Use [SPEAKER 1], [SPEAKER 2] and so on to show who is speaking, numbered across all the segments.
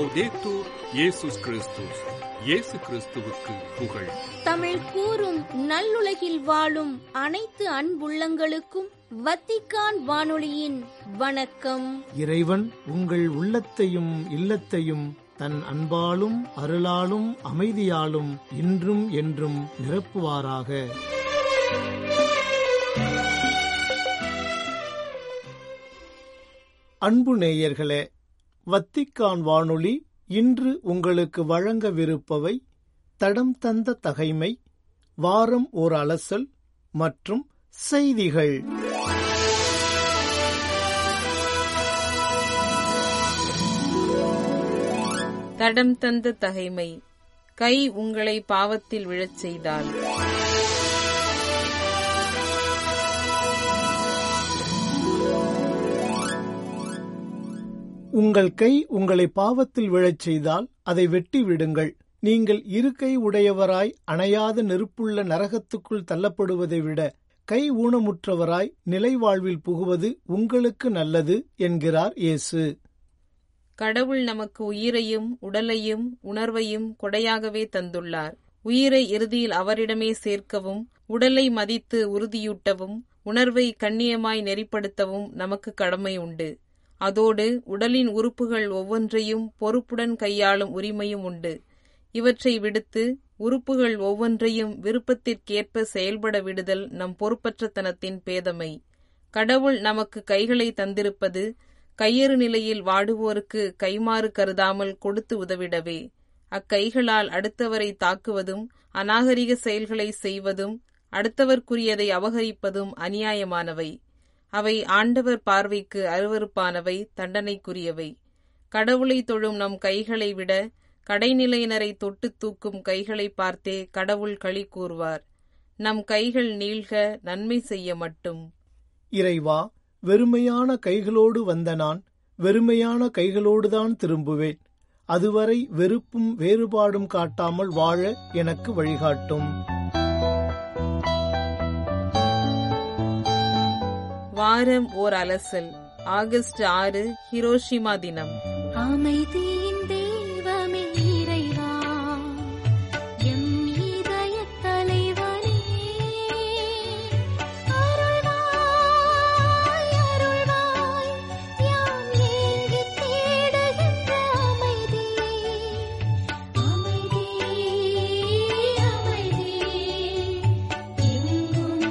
[SPEAKER 1] லவ்தேத்தூர் இயேசுஸ் கிறிஸ்துஸ் இயேசு கிறிஸ்துவுக்கு புகழ்
[SPEAKER 2] தமிழ் கூறும் நல்லுலகில் வாழும் அனைத்து அன்புள்ளங்களுக்கும் வத்திக்கான் வானொலியின் வணக்கம்
[SPEAKER 3] இறைவன் உங்கள் உள்ளத்தையும் இல்லத்தையும் தன் அன்பாலும் அருளாலும் அமைதியாலும் இன்றும் என்றும் நிரப்புவாராக அன்பு நேயர்களே வத்திக்கான் வானொலி இன்று உங்களுக்கு வழங்கவிருப்பவை தடம் தந்த தகைமை வாரம் ஓர் அலசல் மற்றும் செய்திகள்
[SPEAKER 4] தடம் தந்த தகைமை கை உங்களை பாவத்தில் விழச் செய்தால்
[SPEAKER 3] உங்கள் கை உங்களை பாவத்தில் விழச் செய்தால் அதை வெட்டி விடுங்கள் நீங்கள் இருக்கை உடையவராய் அணையாத நெருப்புள்ள நரகத்துக்குள் தள்ளப்படுவதை விட கை ஊனமுற்றவராய் நிலை வாழ்வில் புகுவது உங்களுக்கு நல்லது என்கிறார் இயேசு
[SPEAKER 4] கடவுள் நமக்கு உயிரையும் உடலையும் உணர்வையும் கொடையாகவே தந்துள்ளார் உயிரை இறுதியில் அவரிடமே சேர்க்கவும் உடலை மதித்து உறுதியூட்டவும் உணர்வை கண்ணியமாய் நெறிப்படுத்தவும் நமக்கு கடமை உண்டு அதோடு உடலின் உறுப்புகள் ஒவ்வொன்றையும் பொறுப்புடன் கையாளும் உரிமையும் உண்டு இவற்றை விடுத்து உறுப்புகள் ஒவ்வொன்றையும் விருப்பத்திற்கேற்ப செயல்பட விடுதல் நம் பொறுப்பற்றத்தனத்தின் பேதமை கடவுள் நமக்கு கைகளை தந்திருப்பது கையறு நிலையில் வாடுவோருக்கு கைமாறு கருதாமல் கொடுத்து உதவிடவே அக்கைகளால் அடுத்தவரை தாக்குவதும் அநாகரிக செயல்களை செய்வதும் அடுத்தவர்க்குரியதை அபகரிப்பதும் அநியாயமானவை அவை ஆண்டவர் பார்வைக்கு அருவறுப்பானவை தண்டனைக்குரியவை கடவுளை தொழும் நம் கைகளை விட கடைநிலையினரை தொட்டு தூக்கும் கைகளை பார்த்தே கடவுள் களி கூறுவார் நம் கைகள் நீள்க நன்மை செய்ய மட்டும்
[SPEAKER 3] இறைவா வெறுமையான கைகளோடு வந்த நான் வெறுமையான கைகளோடுதான் திரும்புவேன் அதுவரை வெறுப்பும் வேறுபாடும் காட்டாமல் வாழ எனக்கு வழிகாட்டும்
[SPEAKER 4] வாரம் ஓர் அலசல் ஆகஸ்ட் ஆறு ஹிரோஷிமா தினம்
[SPEAKER 2] அமைதியின் தெய்வமே இறைவா எம் இதயத் தலைவனே அருள்வாய் அருள்வாய் யாம் ஏங்கித் தேடுகின்ற அமைதியே அமைதி அமைதி எங்கும்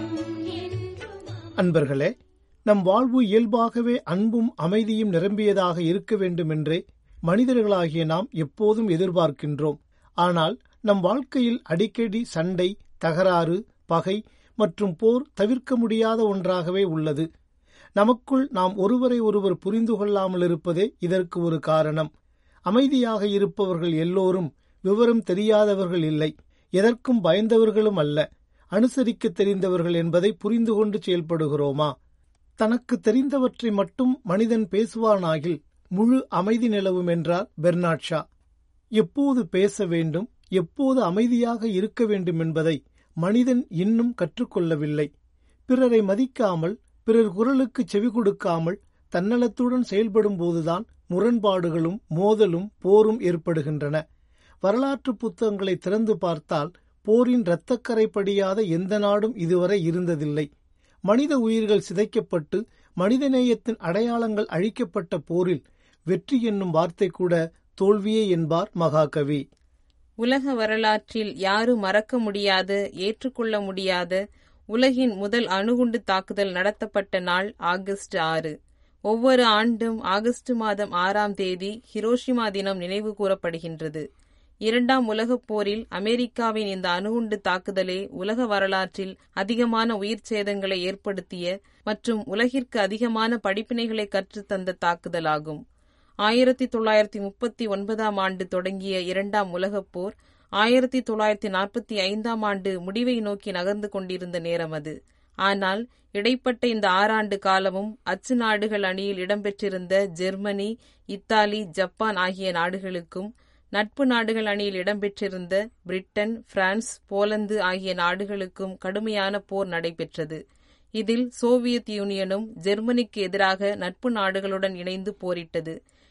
[SPEAKER 2] என்றும்
[SPEAKER 3] அன்பர்களே நம் வாழ்வு இயல்பாகவே அன்பும் அமைதியும் நிரம்பியதாக இருக்க வேண்டுமென்றே மனிதர்களாகிய நாம் எப்போதும் எதிர்பார்க்கின்றோம் ஆனால் நம் வாழ்க்கையில் அடிக்கடி சண்டை தகராறு பகை மற்றும் போர் தவிர்க்க முடியாத ஒன்றாகவே உள்ளது நமக்குள் நாம் ஒருவரை ஒருவர் புரிந்து கொள்ளாமல் இருப்பதே இதற்கு ஒரு காரணம் அமைதியாக இருப்பவர்கள் எல்லோரும் விவரம் தெரியாதவர்கள் இல்லை எதற்கும் பயந்தவர்களும் அல்ல அனுசரிக்க தெரிந்தவர்கள் என்பதை புரிந்து கொண்டு செயல்படுகிறோமா தனக்கு தெரிந்தவற்றை மட்டும் மனிதன் பேசுவானாகில் முழு அமைதி நிலவும் என்றார் பெர்னாட் ஷா எப்போது பேச வேண்டும் எப்போது அமைதியாக இருக்க வேண்டும் என்பதை மனிதன் இன்னும் கற்றுக்கொள்ளவில்லை பிறரை மதிக்காமல் பிறர் குரலுக்கு செவி கொடுக்காமல் தன்னலத்துடன் செயல்படும் போதுதான் முரண்பாடுகளும் மோதலும் போரும் ஏற்படுகின்றன வரலாற்று புத்தகங்களை திறந்து பார்த்தால் போரின் இரத்தக்கரை படியாத எந்த நாடும் இதுவரை இருந்ததில்லை மனித உயிர்கள் சிதைக்கப்பட்டு மனிதநேயத்தின் அடையாளங்கள் அழிக்கப்பட்ட போரில் வெற்றி என்னும் வார்த்தை கூட தோல்வியே என்பார் மகாகவி
[SPEAKER 4] உலக வரலாற்றில் யாரும் மறக்க முடியாத ஏற்றுக்கொள்ள முடியாத உலகின் முதல் அணுகுண்டு தாக்குதல் நடத்தப்பட்ட நாள் ஆகஸ்ட் ஆறு ஒவ்வொரு ஆண்டும் ஆகஸ்ட் மாதம் ஆறாம் தேதி ஹிரோஷிமா தினம் நினைவு கூறப்படுகின்றது இரண்டாம் உலகப் போரில் அமெரிக்காவின் இந்த அணுகுண்டு தாக்குதலே உலக வரலாற்றில் அதிகமான உயிர் சேதங்களை ஏற்படுத்திய மற்றும் உலகிற்கு அதிகமான படிப்பினைகளை கற்றுத்தந்த தாக்குதலாகும் ஆயிரத்தி தொள்ளாயிரத்தி முப்பத்தி ஒன்பதாம் ஆண்டு தொடங்கிய இரண்டாம் உலகப் போர் ஆயிரத்தி தொள்ளாயிரத்தி நாற்பத்தி ஐந்தாம் ஆண்டு முடிவை நோக்கி நகர்ந்து கொண்டிருந்த நேரம் அது ஆனால் இடைப்பட்ட இந்த ஆறாண்டு காலமும் அச்சு நாடுகள் அணியில் இடம்பெற்றிருந்த ஜெர்மனி இத்தாலி ஜப்பான் ஆகிய நாடுகளுக்கும் நட்பு நாடுகள் அணியில் இடம்பெற்றிருந்த பிரிட்டன் பிரான்ஸ் போலந்து ஆகிய நாடுகளுக்கும் கடுமையான போர் நடைபெற்றது இதில் சோவியத் யூனியனும் ஜெர்மனிக்கு எதிராக நட்பு நாடுகளுடன் இணைந்து போரிட்டது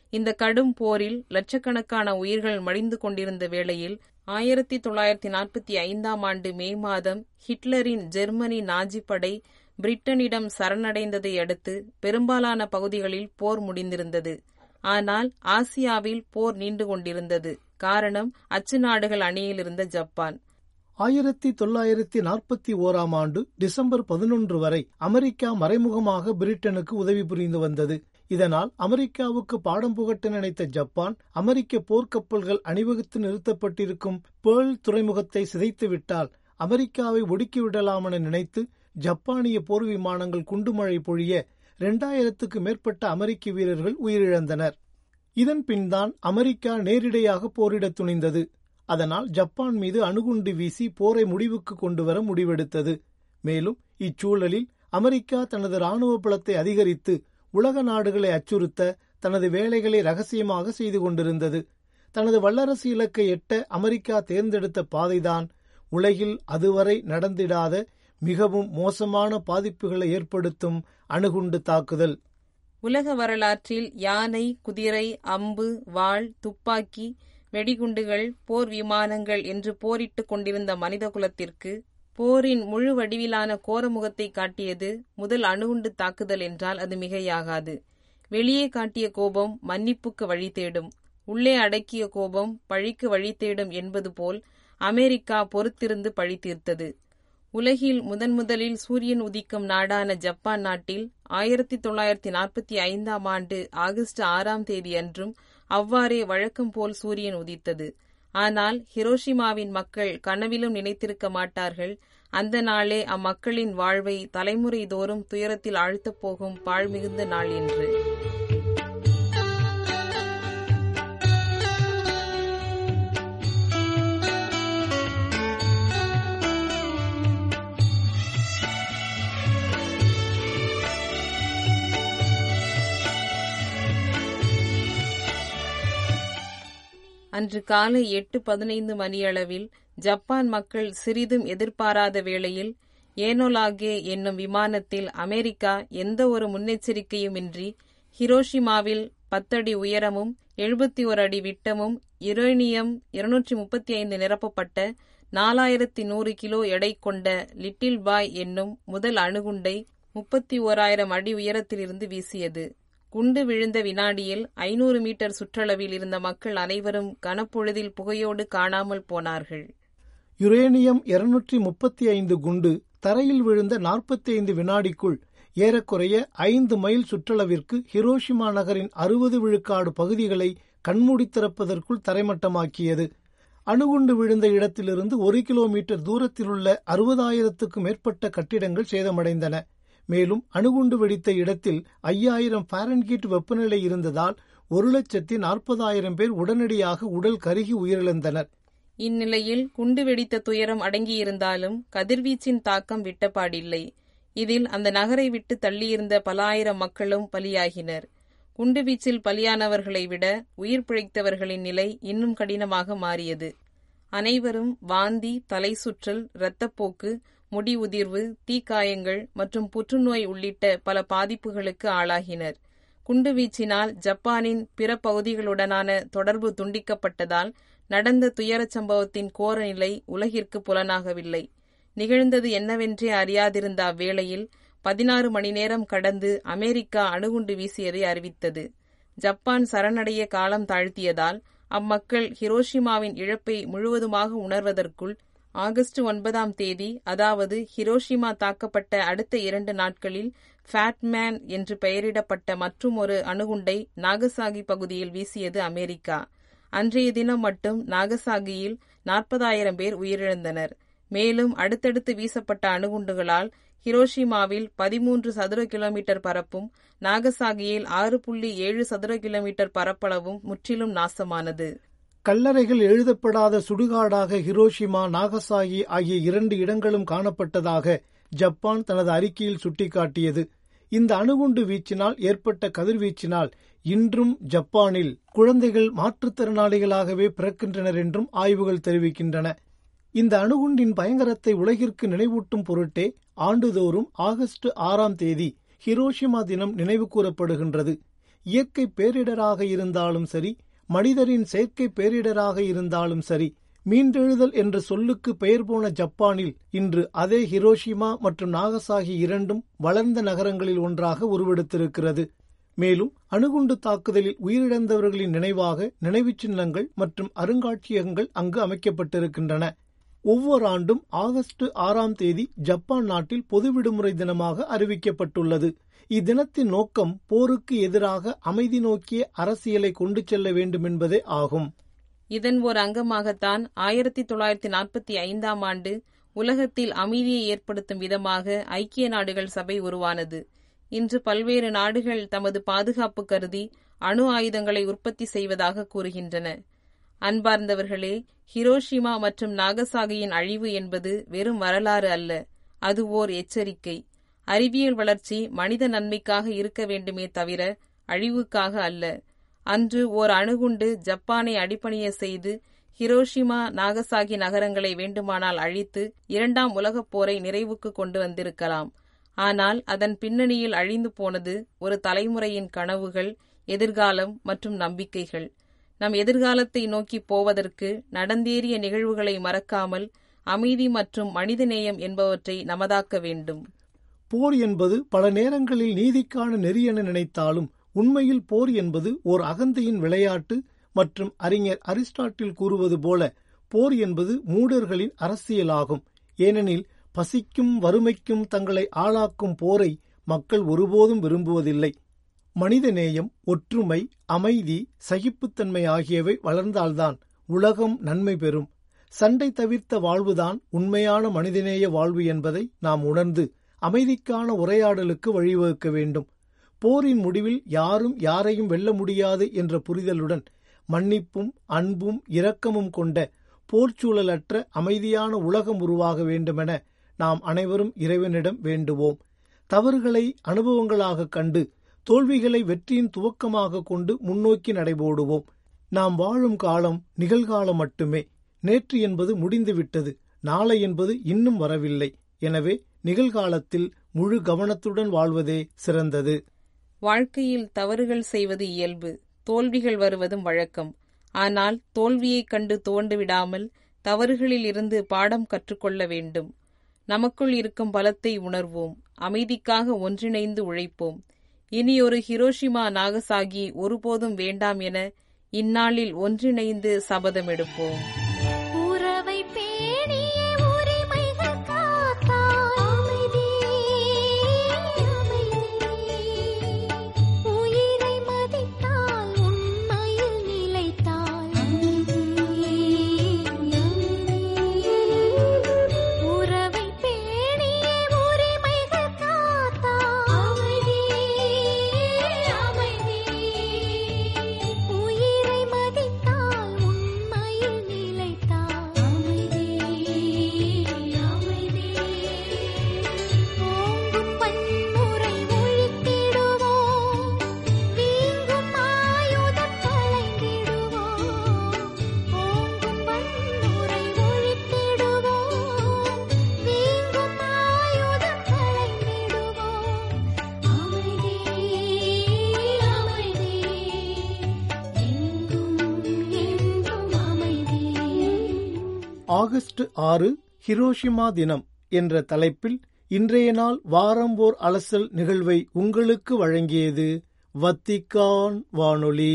[SPEAKER 4] இந்த கடும் போரில் லட்சக்கணக்கான உயிர்கள் மடிந்து கொண்டிருந்த வேளையில் ஆயிரத்தி தொள்ளாயிரத்தி நாற்பத்தி ஐந்தாம் ஆண்டு மே மாதம் ஹிட்லரின் ஜெர்மனி நாஜி படை பிரிட்டனிடம் சரணடைந்ததை அடுத்து பெரும்பாலான பகுதிகளில் போர் முடிந்திருந்தது ஆனால் ஆசியாவில் போர் நீண்டு கொண்டிருந்தது காரணம் அச்சு நாடுகள் அணியில் இருந்த ஜப்பான்
[SPEAKER 3] ஆயிரத்தி தொள்ளாயிரத்தி நாற்பத்தி ஓராம் ஆண்டு டிசம்பர் பதினொன்று வரை அமெரிக்கா மறைமுகமாக பிரிட்டனுக்கு உதவி புரிந்து வந்தது இதனால் அமெரிக்காவுக்கு பாடம் புகட்ட நினைத்த ஜப்பான் அமெரிக்க போர்க்கப்பல்கள் அணிவகுத்து நிறுத்தப்பட்டிருக்கும் பேர்ல் துறைமுகத்தை சிதைத்துவிட்டால் அமெரிக்காவை ஒடுக்கிவிடலாம் என நினைத்து ஜப்பானிய போர் விமானங்கள் குண்டுமழை பொழிய இரண்டாயிரத்துக்கு மேற்பட்ட அமெரிக்க வீரர்கள் உயிரிழந்தனர் இதன் பின்தான் அமெரிக்கா நேரிடையாக போரிடத் துணிந்தது அதனால் ஜப்பான் மீது அணுகுண்டு வீசி போரை முடிவுக்கு கொண்டுவர முடிவெடுத்தது மேலும் இச்சூழலில் அமெரிக்கா தனது ராணுவ பலத்தை அதிகரித்து உலக நாடுகளை அச்சுறுத்த தனது வேலைகளை ரகசியமாக செய்து கொண்டிருந்தது தனது வல்லரசு இலக்கை எட்ட அமெரிக்கா தேர்ந்தெடுத்த பாதைதான் உலகில் அதுவரை நடந்திடாத மிகவும் மோசமான பாதிப்புகளை ஏற்படுத்தும் அணுகுண்டு தாக்குதல்
[SPEAKER 4] உலக வரலாற்றில் யானை குதிரை அம்பு வாள் துப்பாக்கி வெடிகுண்டுகள் போர் விமானங்கள் என்று போரிட்டுக் கொண்டிருந்த மனிதகுலத்திற்கு போரின் முழு வடிவிலான கோரமுகத்தை காட்டியது முதல் அணுகுண்டு தாக்குதல் என்றால் அது மிகையாகாது வெளியே காட்டிய கோபம் மன்னிப்புக்கு வழி தேடும் உள்ளே அடக்கிய கோபம் பழிக்கு வழி தேடும் என்பது போல் அமெரிக்கா பொறுத்திருந்து பழி தீர்த்தது உலகில் முதன் முதலில் சூரியன் உதிக்கும் நாடான ஜப்பான் நாட்டில் ஆயிரத்தி தொள்ளாயிரத்தி நாற்பத்தி ஐந்தாம் ஆண்டு ஆகஸ்ட் ஆறாம் தேதி அன்றும் அவ்வாறே வழக்கம் போல் சூரியன் உதித்தது ஆனால் ஹிரோஷிமாவின் மக்கள் கனவிலும் நினைத்திருக்க மாட்டார்கள் அந்த நாளே அம்மக்களின் வாழ்வை தலைமுறை தோறும் துயரத்தில் ஆழ்த்தப் போகும் பாழ்மிகுந்த நாள் என்று அன்று காலை எட்டு பதினைந்து மணியளவில் ஜப்பான் மக்கள் சிறிதும் எதிர்பாராத வேளையில் ஏனோலாகே என்னும் விமானத்தில் அமெரிக்கா எந்த ஒரு முன்னெச்சரிக்கையுமின்றி ஹிரோஷிமாவில் பத்தடி உயரமும் எழுபத்தி ஒரு அடி விட்டமும் யுரேனியம் இருநூற்றி முப்பத்தி ஐந்து நிரப்பப்பட்ட நாலாயிரத்தி நூறு கிலோ எடை கொண்ட லிட்டில் பாய் என்னும் முதல் அணுகுண்டை முப்பத்தி ஓராயிரம் அடி உயரத்திலிருந்து வீசியது குண்டு விழுந்த வினாடியில் ஐநூறு மீட்டர் சுற்றளவில் இருந்த மக்கள் அனைவரும் கனப்பொழுதில் புகையோடு காணாமல் போனார்கள்
[SPEAKER 3] யுரேனியம் இருநூற்றி முப்பத்தி ஐந்து குண்டு தரையில் விழுந்த நாற்பத்தி ஐந்து வினாடிக்குள் ஏறக்குறைய ஐந்து மைல் சுற்றளவிற்கு ஹிரோஷிமா நகரின் அறுபது விழுக்காடு பகுதிகளை கண்மூடி திறப்பதற்குள் தரைமட்டமாக்கியது அணுகுண்டு விழுந்த இடத்திலிருந்து ஒரு கிலோமீட்டர் தூரத்திலுள்ள அறுபதாயிரத்துக்கும் மேற்பட்ட கட்டிடங்கள் சேதமடைந்தன மேலும் அணுகுண்டு வெடித்த இடத்தில் ஐயாயிரம் பாரன்கீட் வெப்பநிலை இருந்ததால் ஒரு லட்சத்தி நாற்பதாயிரம் பேர் உடனடியாக உடல் கருகி உயிரிழந்தனர்
[SPEAKER 4] இந்நிலையில் குண்டு வெடித்த துயரம் அடங்கியிருந்தாலும் கதிர்வீச்சின் தாக்கம் விட்டபாடில்லை இதில் அந்த நகரை விட்டு தள்ளியிருந்த பல ஆயிரம் மக்களும் பலியாகினர் குண்டுவீச்சில் பலியானவர்களை விட உயிர் பிழைத்தவர்களின் நிலை இன்னும் கடினமாக மாறியது அனைவரும் வாந்தி தலை சுற்றல் இரத்தப்போக்கு முடி உதிர்வு தீக்காயங்கள் மற்றும் புற்றுநோய் உள்ளிட்ட பல பாதிப்புகளுக்கு ஆளாகினர் குண்டுவீச்சினால் ஜப்பானின் பிற பகுதிகளுடனான தொடர்பு துண்டிக்கப்பட்டதால் நடந்த துயரச் சம்பவத்தின் கோர நிலை உலகிற்கு புலனாகவில்லை நிகழ்ந்தது என்னவென்றே அறியாதிருந்த அவ்வேளையில் பதினாறு மணி நேரம் கடந்து அமெரிக்கா அணுகுண்டு வீசியதை அறிவித்தது ஜப்பான் சரணடைய காலம் தாழ்த்தியதால் அம்மக்கள் ஹிரோஷிமாவின் இழப்பை முழுவதுமாக உணர்வதற்குள் ஆகஸ்ட் ஒன்பதாம் தேதி அதாவது ஹிரோஷிமா தாக்கப்பட்ட அடுத்த இரண்டு நாட்களில் ஃபேட்மேன் என்று பெயரிடப்பட்ட மற்றுமொரு அணுகுண்டை நாகசாகி பகுதியில் வீசியது அமெரிக்கா அன்றைய தினம் மட்டும் நாகசாகியில் நாற்பதாயிரம் பேர் உயிரிழந்தனர் மேலும் அடுத்தடுத்து வீசப்பட்ட அணுகுண்டுகளால் ஹிரோஷிமாவில் பதிமூன்று சதுர கிலோமீட்டர் பரப்பும் நாகசாகியில் ஆறு புள்ளி ஏழு சதுர கிலோமீட்டர் பரப்பளவும் முற்றிலும் நாசமானது
[SPEAKER 3] கல்லறைகள் எழுதப்படாத சுடுகாடாக ஹிரோஷிமா நாகசாகி ஆகிய இரண்டு இடங்களும் காணப்பட்டதாக ஜப்பான் தனது அறிக்கையில் சுட்டிக்காட்டியது இந்த அணுகுண்டு வீச்சினால் ஏற்பட்ட கதிர்வீச்சினால் இன்றும் ஜப்பானில் குழந்தைகள் மாற்றுத்திறனாளிகளாகவே பிறக்கின்றனர் என்றும் ஆய்வுகள் தெரிவிக்கின்றன இந்த அணுகுண்டின் பயங்கரத்தை உலகிற்கு நினைவூட்டும் பொருட்டே ஆண்டுதோறும் ஆகஸ்ட் ஆறாம் தேதி ஹிரோஷிமா தினம் நினைவு கூறப்படுகின்றது இயற்கை பேரிடராக இருந்தாலும் சரி மனிதரின் செயற்கை பேரிடராக இருந்தாலும் சரி மீண்டெழுதல் என்ற சொல்லுக்கு பெயர் போன ஜப்பானில் இன்று அதே ஹிரோஷிமா மற்றும் நாகசாகி இரண்டும் வளர்ந்த நகரங்களில் ஒன்றாக உருவெடுத்திருக்கிறது மேலும் அணுகுண்டு தாக்குதலில் உயிரிழந்தவர்களின் நினைவாக நினைவுச் சின்னங்கள் மற்றும் அருங்காட்சியகங்கள் அங்கு அமைக்கப்பட்டிருக்கின்றன ஒவ்வொரு ஆண்டும் ஆகஸ்ட் ஆறாம் தேதி ஜப்பான் நாட்டில் பொது விடுமுறை தினமாக அறிவிக்கப்பட்டுள்ளது இத்தினத்தின் நோக்கம் போருக்கு எதிராக அமைதி நோக்கிய அரசியலை கொண்டு செல்ல வேண்டும் என்பதே ஆகும்
[SPEAKER 4] இதன் ஒரு அங்கமாகத்தான் ஆயிரத்தி தொள்ளாயிரத்தி நாற்பத்தி ஐந்தாம் ஆண்டு உலகத்தில் அமைதியை ஏற்படுத்தும் விதமாக ஐக்கிய நாடுகள் சபை உருவானது இன்று பல்வேறு நாடுகள் தமது பாதுகாப்பு கருதி அணு ஆயுதங்களை உற்பத்தி செய்வதாக கூறுகின்றன அன்பார்ந்தவர்களே ஹிரோஷிமா மற்றும் நாகசாகியின் அழிவு என்பது வெறும் வரலாறு அல்ல அது ஓர் எச்சரிக்கை அறிவியல் வளர்ச்சி மனித நன்மைக்காக இருக்க வேண்டுமே தவிர அழிவுக்காக அல்ல அன்று ஓர் அணுகுண்டு ஜப்பானை அடிப்பணிய செய்து ஹிரோஷிமா நாகசாகி நகரங்களை வேண்டுமானால் அழித்து இரண்டாம் உலகப் போரை நிறைவுக்கு கொண்டு வந்திருக்கலாம் ஆனால் அதன் பின்னணியில் அழிந்து போனது ஒரு தலைமுறையின் கனவுகள் எதிர்காலம் மற்றும் நம்பிக்கைகள் நம் எதிர்காலத்தை நோக்கி போவதற்கு நடந்தேறிய நிகழ்வுகளை மறக்காமல் அமைதி மற்றும் மனிதநேயம் என்பவற்றை நமதாக்க வேண்டும்
[SPEAKER 3] போர் என்பது பல நேரங்களில் நீதிக்கான நெறி என நினைத்தாலும் உண்மையில் போர் என்பது ஓர் அகந்தையின் விளையாட்டு மற்றும் அறிஞர் அரிஸ்டாட்டில் கூறுவது போல போர் என்பது மூடர்களின் அரசியலாகும் ஏனெனில் பசிக்கும் வறுமைக்கும் தங்களை ஆளாக்கும் போரை மக்கள் ஒருபோதும் விரும்புவதில்லை மனிதநேயம் ஒற்றுமை அமைதி சகிப்புத்தன்மை ஆகியவை வளர்ந்தால்தான் உலகம் நன்மை பெறும் சண்டை தவிர்த்த வாழ்வுதான் உண்மையான மனிதநேய வாழ்வு என்பதை நாம் உணர்ந்து அமைதிக்கான உரையாடலுக்கு வழிவகுக்க வேண்டும் போரின் முடிவில் யாரும் யாரையும் வெல்ல முடியாது என்ற புரிதலுடன் மன்னிப்பும் அன்பும் இரக்கமும் கொண்ட போர்ச்சூழலற்ற அமைதியான உலகம் உருவாக வேண்டுமென நாம் அனைவரும் இறைவனிடம் வேண்டுவோம் தவறுகளை அனுபவங்களாக கண்டு தோல்விகளை வெற்றியின் துவக்கமாக கொண்டு முன்னோக்கி நடைபோடுவோம் நாம் வாழும் காலம் நிகழ்காலம் மட்டுமே நேற்று என்பது முடிந்துவிட்டது நாளை என்பது இன்னும் வரவில்லை எனவே நிகழ்காலத்தில் முழு கவனத்துடன் வாழ்வதே சிறந்தது
[SPEAKER 4] வாழ்க்கையில் தவறுகள் செய்வது இயல்பு தோல்விகள் வருவதும் வழக்கம் ஆனால் தோல்வியைக் கண்டு துவண்டு விடாமல் தவறுகளில் இருந்து பாடம் கற்றுக்கொள்ள வேண்டும் நமக்குள் இருக்கும் பலத்தை உணர்வோம் அமைதிக்காக ஒன்றிணைந்து உழைப்போம் இனி ஒரு ஹிரோஷிமா நாகசாகி ஒருபோதும் வேண்டாம் என இந்நாளில் ஒன்றிணைந்து சபதம் எடுப்போம்
[SPEAKER 2] உறவை பேணிய உரிமைகள் காத்தாய் அமைதி உயிரை மதித்தால் உண்மையில் நிலைத்தால் உறவை பேணிய உரிமைகள் காத்தாய் அமைதி அமைதி உயிரை மதித்தால் உண்மையில் நிலைத்தால் அமைதி அமைதி ஓங்கும் வன்முறை ஒழித்திடுவோம் வீங்கும் ஆயுதம் களைந்திடுவோம் ஓங்கும் வன்முறை ஒழித்திடுவோம் வீங்கும் ஆயுதம் களைந்திடுவோம் அமைதி அமைதி எங்கும் என்றும் அமைதி
[SPEAKER 3] ஆகஸ்ட் ஆறு ஹிரோஷிமா தினம் என்ற தலைப்பில் இன்றைய நாள் வாரம்போர் அலசல் நிகழ்வை உங்களுக்கு வழங்கியது வத்திக்கான் வானொலி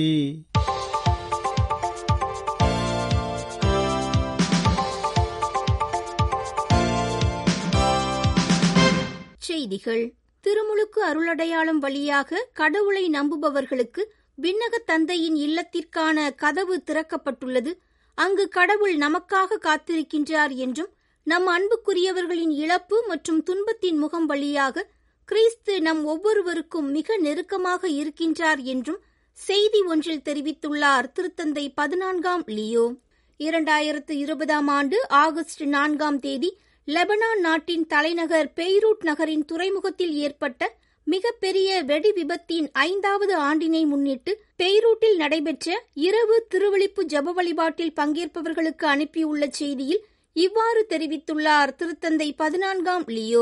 [SPEAKER 5] செய்திகள் திருமுழுக்கு அருளடையாளம் வழியாக கடவுளை நம்புபவர்களுக்கு விண்ணக தந்தையின் இல்லத்திற்கான கதவு திறக்கப்பட்டுள்ளது அங்கு கடவுள் நமக்காக காத்திருக்கின்றார் என்றும் நம் அன்புக்குரியவர்களின் இழப்பு மற்றும் துன்பத்தின் முகம் வழியாக கிறிஸ்து நம் ஒவ்வொருவருக்கும் மிக நெருக்கமாக இருக்கின்றார் என்றும் செய்தி ஒன்றில் தெரிவித்துள்ளார் திருத்தந்தை பதினான்காம் லியோ இரண்டாயிரத்து இருபதாம் ஆண்டு ஆகஸ்ட் நான்காம் தேதி லெபனான் நாட்டின் தலைநகர் பெய்ரூட் நகரின் துறைமுகத்தில் ஏற்பட்ட மிகப்பெரிய வெடி விபத்தின் ஐந்தாவது ஆண்டினை முன்னிட்டு பெய்ரூட்டில் நடைபெற்ற இரவு திருவிழிப்பு ஜப வழிபாட்டில் பங்கேற்பவர்களுக்கு அனுப்பியுள்ள செய்தியில் இவ்வாறு தெரிவித்துள்ளார் திருத்தந்தை பதினான்காம் லியோ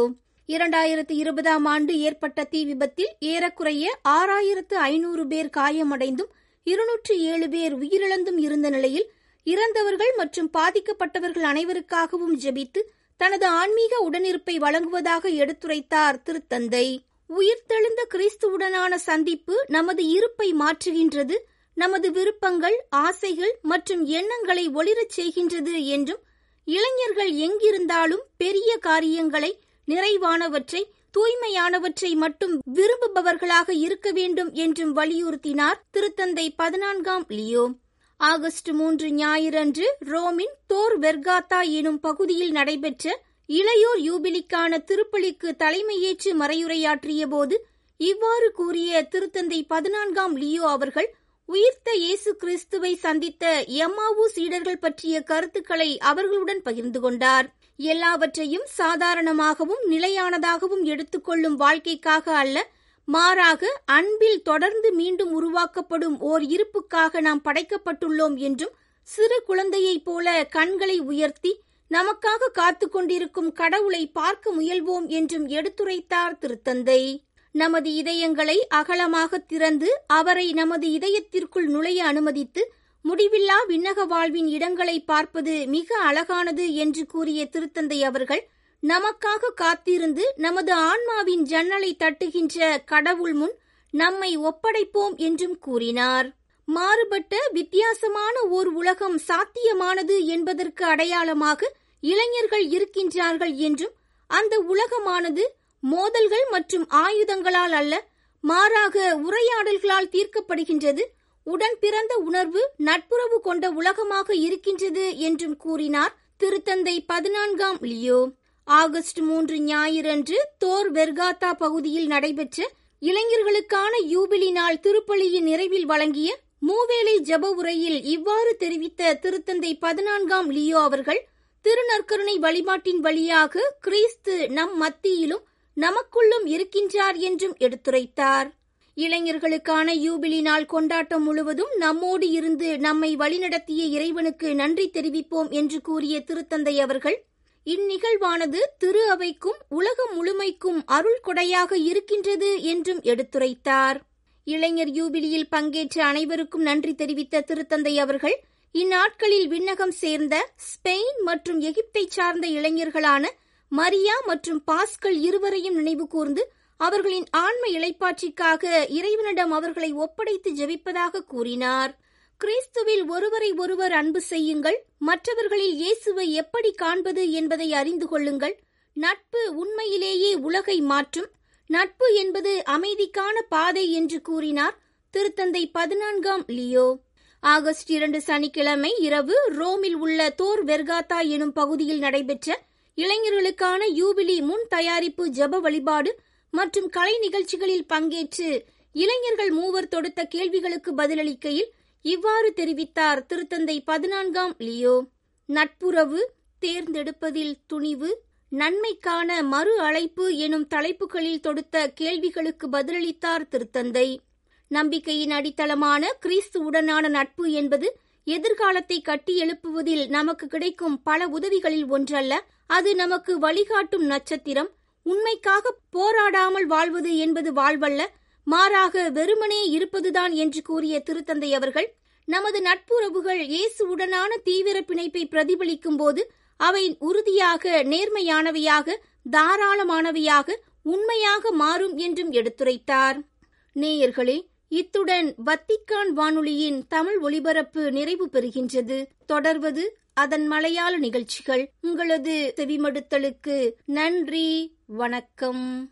[SPEAKER 5] இரண்டாயிரத்து இருபதாம் ஆண்டு ஏற்பட்ட தீ விபத்தில் ஏறக்குறைய ஆறாயிரத்து ஐநூறு பேர் காயமடைந்தும் இருநூற்று ஏழு பேர் உயிரிழந்தும் இருந்த நிலையில் இறந்தவர்கள் மற்றும் பாதிக்கப்பட்டவர்கள் அனைவருக்காகவும் ஜெபித்து தனது ஆன்மீக உடனிருப்பை வழங்குவதாக எடுத்துரைத்தார் திருத்தந்தை உயிர்த்தெழுந்த கிறிஸ்துவுடனான சந்திப்பு நமது இருப்பை மாற்றுகின்றது நமது விருப்பங்கள் ஆசைகள் மற்றும் எண்ணங்களை ஒளிரச் செய்கின்றது என்றும் இளைஞர்கள் எங்கிருந்தாலும் பெரிய காரியங்களை நிறைவானவற்றை தூய்மையானவற்றை மட்டும் விரும்புபவர்களாக இருக்க வேண்டும் என்றும் வலியுறுத்தினார் திருத்தந்தை பதினான்காம் லியோ ஆகஸ்ட் மூன்று ஞாயிறன்று ரோமின் தோர் வெர்காத்தா எனும் பகுதியில் நடைபெற்ற இளையோர் யூபிலிக்கான திருப்பலிக்கு தலைமையேற்று மறையுரையாற்றிய போது இவ்வாறு கூறிய திருத்தந்தை பதினான்காம் லியோ அவர்கள் உயிர்த்த இயேசு கிறிஸ்துவை சந்தித்த எம்மாவு சீடர்கள் பற்றிய கருத்துக்களை அவர்களுடன் பகிர்ந்து கொண்டார் எல்லாவற்றையும் சாதாரணமாகவும் நிலையானதாகவும் எடுத்துக்கொள்ளும் வாழ்க்கைக்காக அல்ல மாறாக அன்பில் தொடர்ந்து மீண்டும் உருவாக்கப்படும் ஓர் இருப்புக்காக நாம் படைக்கப்பட்டுள்ளோம் என்றும் சிறு குழந்தையைப் போல கண்களை உயர்த்தி நமக்காக காத்து கொண்டிருக்கும் கடவுளை பார்க்க முயல்வோம் என்றும் எடுத்துரைத்தார் திருத்தந்தை நமது இதயங்களை அகலமாக திறந்து அவரை நமது இதயத்திற்குள் நுழைய அனுமதித்து முடிவில்லா விண்ணக வாழ்வின் இடங்களை பார்ப்பது மிக அழகானது என்று கூறிய திருத்தந்தை அவர்கள் நமக்காக காத்திருந்து நமது ஆன்மாவின் ஜன்னலை தட்டுகின்ற கடவுள் முன் நம்மை ஒப்படைப்போம் என்றும் கூறினார் மாறுபட்ட வித்தியாசமான ஓர் உலகம் சாத்தியமானது என்பதற்கு அடையாளமாக இளைஞர்கள் இருக்கின்றார்கள் என்றும் அந்த உலகமானது மோதல்கள் மற்றும் ஆயுதங்களால் அல்ல மாறாக உரையாடல்களால் தீர்க்கப்படுகின்றது உடன் பிறந்த உணர்வு நட்புறவு கொண்ட உலகமாக இருக்கின்றது என்றும் கூறினார் திருத்தந்தை பதினான்காம் லியோ ஆகஸ்ட் மூன்று ஞாயிறன்று தோர் வெர்காத்தா பகுதியில் நடைபெற்ற இளைஞர்களுக்கான யூபிலி நாள் திருப்பலியின் நிறைவில் வழங்கிய மூவேளை ஜப உரையில் இவ்வாறு தெரிவித்த திருத்தந்தை பதினான்காம் லியோ அவர்கள் திருநற்கருணை வழிபாட்டின் வழியாக கிறிஸ்து நம் மத்தியிலும் நமக்குள்ளும் இருக்கின்றார் என்றும் எடுத்துரைத்தார் இளைஞர்களுக்கான யூபிலி நாள் கொண்டாட்டம் முழுவதும் நம்மோடு இருந்து நம்மை வழிநடத்திய இறைவனுக்கு நன்றி தெரிவிப்போம் என்று கூறிய திருத்தந்தை அவர்கள் இந்நிகழ்வானது திரு அவைக்கும் உலகம் முழுமைக்கும் அருள் கொடையாக இருக்கின்றது என்றும் எடுத்துரைத்தார் இளைஞர் யூபிலியில் பங்கேற்ற அனைவருக்கும் நன்றி தெரிவித்த திருத்தந்தை அவர்கள் இந்நாட்களில் விண்ணகம் சேர்ந்த ஸ்பெயின் மற்றும் எகிப்தைச் சார்ந்த இளைஞர்களான மரியா மற்றும் பாஸ்கல் இருவரையும் நினைவு கூர்ந்து அவர்களின் ஆன்ம இளைப்பாட்சிக்காக இறைவனிடம் அவர்களை ஒப்படைத்து ஜெபிப்பதாக கூறினார் கிறிஸ்துவில் ஒருவரை ஒருவர் அன்பு செய்யுங்கள் மற்றவர்களில் இயேசுவை எப்படி காண்பது என்பதை அறிந்து கொள்ளுங்கள் நட்பு உண்மையிலேயே உலகை மாற்றும் நட்பு என்பது அமைதிக்கான பாதை என்று கூறினார் திருத்தந்தை பதினான்காம் லியோ ஆகஸ்ட் இரண்டு சனிக்கிழமை இரவு ரோமில் உள்ள தோர் வெர்காத்தா எனும் பகுதியில் நடைபெற்ற இளைஞர்களுக்கான யூபிலி முன் தயாரிப்பு ஜப வழிபாடு மற்றும் கலை நிகழ்ச்சிகளில் பங்கேற்று இளைஞர்கள் மூவர் தொடுத்த கேள்விகளுக்கு பதிலளிக்கையில் இவ்வாறு தெரிவித்தார் திருத்தந்தை பதினான்காம் லியோ நட்புறவு தேர்ந்தெடுப்பதில் துணிவு நன்மைக்கான மறு அழைப்பு எனும் தலைப்புகளில் தொடுத்த கேள்விகளுக்கு பதிலளித்தார் திருத்தந்தை நம்பிக்கையின் அடித்தளமான கிறிஸ்துவுடனான நட்பு என்பது எதிர்காலத்தை கட்டி எழுப்புவதில் நமக்கு கிடைக்கும் பல உதவிகளில் ஒன்றல்ல அது நமக்கு வழிகாட்டும் நட்சத்திரம் உண்மைக்காக போராடாமல் வாழ்வது என்பது வாழ்வல்ல மாறாக வெறுமனே இருப்பதுதான் என்று கூறிய திருத்தந்தை அவர்கள் நமது நட்புறவுகள் இயேசுவுடனான தீவிர பிணைப்பை பிரதிபலிக்கும் போது அவை உறுதியாக நேர்மையானவையாக தாராளமானவையாக உண்மையாக மாறும் என்றும் எடுத்துரைத்தார் நேயர்களே இத்துடன் வத்திக்கான் வானொலியின் தமிழ் ஒலிபரப்பு நிறைவு பெறுகின்றது தொடர்வது அதன் மலையாள நிகழ்ச்சிகள் உங்களது செவிமடுத்தலுக்கு நன்றி வணக்கம்